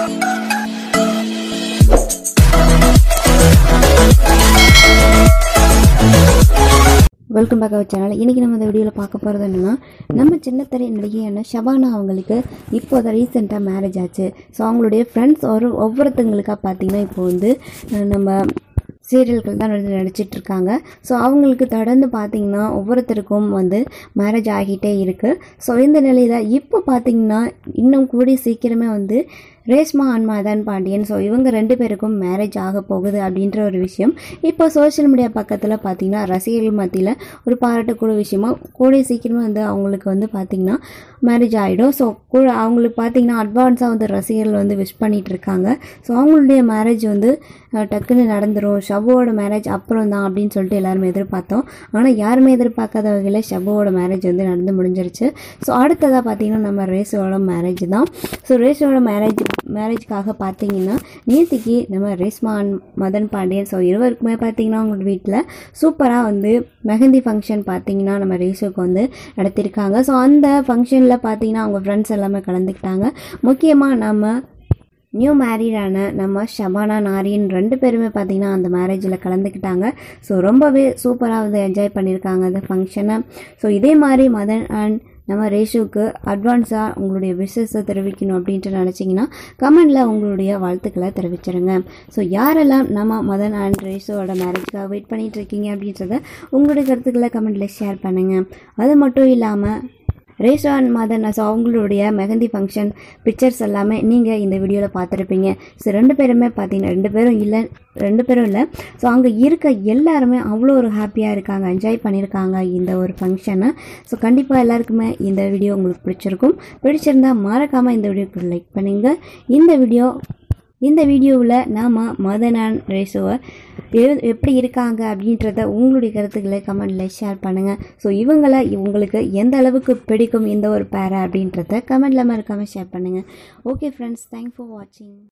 welcome back our channel இன்றைக்கி நம்ம இந்த வீடியோவில் பார்க்க போகிறது என்னென்னா நம்ம சின்னத்திரை நடிகையான ஷபானா அவங்களுக்கு இப்போ தான் ரீசெண்டாக மேரேஜ் ஆச்சு ஸோ அவங்களுடைய ஃப்ரெண்ட்ஸ் ஒரு ஒவ்வொருத்தங்களுக்காக பார்த்தீங்கன்னா இப்போ வந்து அஹ், நம்ம சீரியல்கள் தான் வந்து நடிச்சிட்டு இருக்காங்க ஸோ அவங்களுக்கு தொடர்ந்து பார்த்தீங்கன்னா ஒவ்வொருத்தருக்கும் வந்து மேரேஜ் ஆகிட்டே இருக்குது ஸோ இந்த நிலையில் இப்போ பார்த்தீங்கன்னா இன்னும் கூடி சீக்கிரமே வந்து ரேஷ்மா அண்ட் மதன் பாண்டியன் ஸோ இவங்க ரெண்டு பேருக்கும் மேரேஜ் ஆக போகுது அப்படின்ற ஒரு விஷயம் இப்போ சோஷியல் மீடியா பக்கத்தில் பார்த்தீங்கன்னா ரசிகர்கள் மத்தியில் ஒரு பாராட்டக்கூடிய விஷயமா கூடிய சீக்கிரமே வந்து அவங்களுக்கு வந்து பார்த்தீங்கன்னா மேரேஜ் ஆகிடும் ஸோ கூட அவங்களுக்கு பார்த்தீங்கன்னா அட்வான்ஸாக வந்து ரசிகர்கள் வந்து விஷ் பண்ணிட்டு இருக்காங்க ஸோ அவங்களுடைய மேரேஜ் வந்து அஹ், டக்குன்னு நடந்துரும் ஷபுவோட மேரேஜ் அப்புறம் தான் அப்படின்னு சொல்லிட்டு எல்லாருமே எதிர்பார்த்தோம் ஆனால் யாருமே எதிர்பார்க்காத வகையில் ஷபுவோட மேரேஜ் வந்து நடந்து முடிஞ்சிருச்சு ஸோ அடுத்ததாக பார்த்தீங்கன்னா நம்ம ரேஸோட மேரேஜ் தான் ஸோ ரேஸோட மேரேஜ் மேரேஜ்க்காக பார்த்தீங்கன்னா நேத்திக்கு நம்ம ரேஸ்மா and மதன் பாண்டியன் ஸோ இருவருக்குமே பார்த்தீங்கன்னா அவங்க வீட்டில் சூப்பராக வந்து மெஹந்தி ஃபங்க்ஷன் பார்த்தீங்கன்னா நம்ம ரேஸுக்கு வந்து நடத்தியிருக்காங்க ஸோ அந்த ஃபங்க்ஷனில் பார்த்தீங்கன்னா அவங்க ஃப்ரெண்ட்ஸ் எல்லாமே கலந்துக்கிட்டாங்க முக்கியமாக நம்ம நியூ மேரீடான நம்ம ஷபானா நாரின் ரெண்டு பேருமே பார்த்தீங்கன்னா அந்த மேரேஜில் கலந்துக்கிட்டாங்க ஸோ ரொம்பவே சூப்பராக வந்து என்ஜாய் பண்ணியிருக்காங்க அந்த ஃபங்க்ஷனை ஸோ இதே மாதிரி மதன் அண்ட் நம்ம ரேஷுக்கு அட்வான்ஸாக உங்களுடைய விஷஸை தெரிவிக்கணும் அப்படின்ட்டு நினச்சிங்கன்னா கமெண்டில் உங்களுடைய வாழ்த்துக்களை தெரிவிச்சிருங்க ஸோ யாரெல்லாம் நம்ம மதன் அண்ட் ரேஷுவோட மேரேஜ்க்காக வெயிட் பண்ணிட்டு இருக்கீங்க அப்படின்றத உங்களுடைய கருத்துக்களை கமெண்டில் ஷேர் பண்ணுங்கள் அது மட்டும் இல்லாமல் ரேஷா அண்ட் மதன் ஸோ அவங்களுடைய மெஹந்தி ஃபங்க்ஷன் பிக்சர்ஸ் எல்லாமே நீங்கள் இந்த வீடியோவில் பார்த்துருப்பீங்க ஸோ ரெண்டு பேருமே பார்த்தீங்கன்னா ரெண்டு பேரும் இல்லை ரெண்டு பேரும் இல்லை ஸோ அங்கே இருக்க எல்லாருமே அவ்வளோ ஒரு ஹாப்பியாக இருக்காங்க என்ஜாய் பண்ணியிருக்காங்க இந்த ஒரு ஃபங்க்ஷனை ஸோ கண்டிப்பாக எல்லாருக்குமே இந்த வீடியோ உங்களுக்கு பிடிச்சிருக்கும் பிடிச்சிருந்தா மறக்காமல் இந்த வீடியோக்கு லைக் பண்ணுங்க இந்த வீடியோ இந்த வீடியோவில் நாம் மதன் அண்ட் ரேஷுவை எப்படி இருக்காங்க அப்படின்றத உங்களுடைய கருத்துக்களை கமெண்டில் ஷேர் பண்ணுங்கள் ஸோ இவங்களை உங்களுக்கு எந்த அளவுக்கு பிடிக்கும் இந்த ஒரு பேரை அப்படின்றத கமெண்டில் மறக்காமல் ஷேர் பண்ணுங்கள் ஓகே ஃப்ரெண்ட்ஸ் தேங்க்ஸ் ஃபார் வாட்சிங்